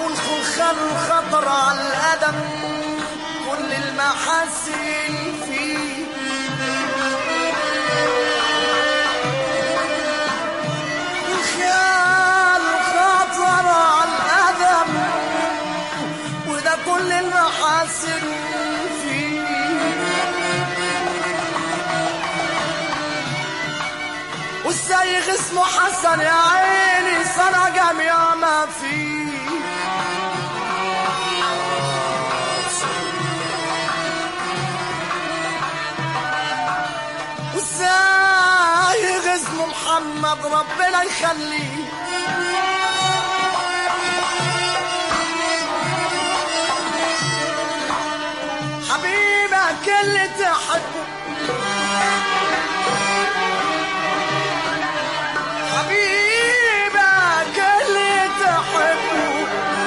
والخلخال الخطر على القدم كل المحاسن فيه الخيال خطر على القدم وده كل المحاسن فيه والسايغ اسمه حسن يا عيني صنع جميع ما فيه والسايغ اسمه محمد ربنا يخليه حبيبك اللي تحبه حبيبك اللي تحبه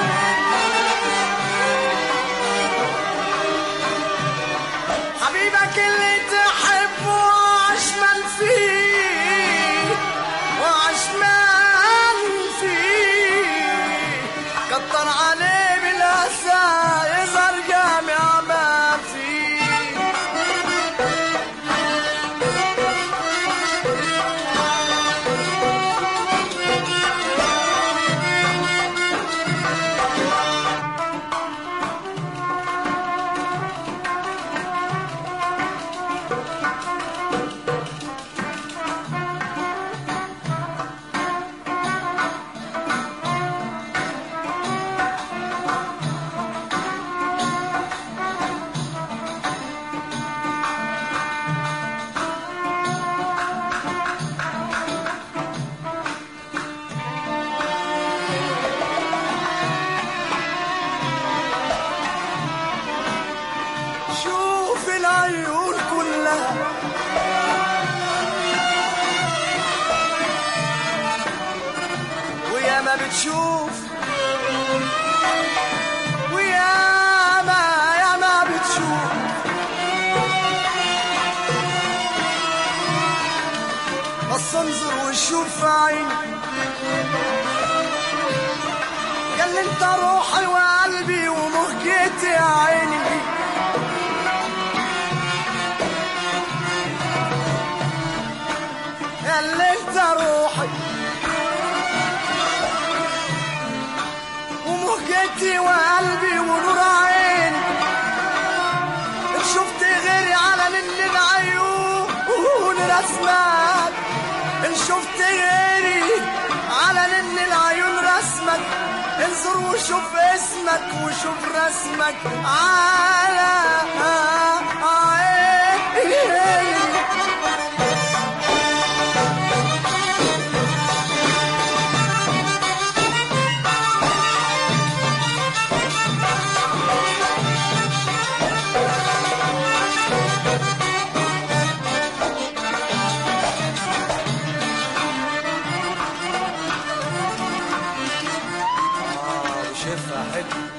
حبيبك اللي تحبه عشمان فيه وعشمان فيه كتر عليه بالأسى يظهر جامع ما فيه شوف العيون كلها ويا ما بتشوف ويا ما يا ما بتشوف بس انظر وشوف في عيني قال لي انت روحي وقلبي ومهجتي يا عيني قال لي انت روحي ومهجتي وقلبي ونور عيني ان شفت غيري على من العيون رسمك ان شفت غيري على من العيون رسمك انظر وشوف اسمك وشوف رسمك على عيني آه وشوفها حلو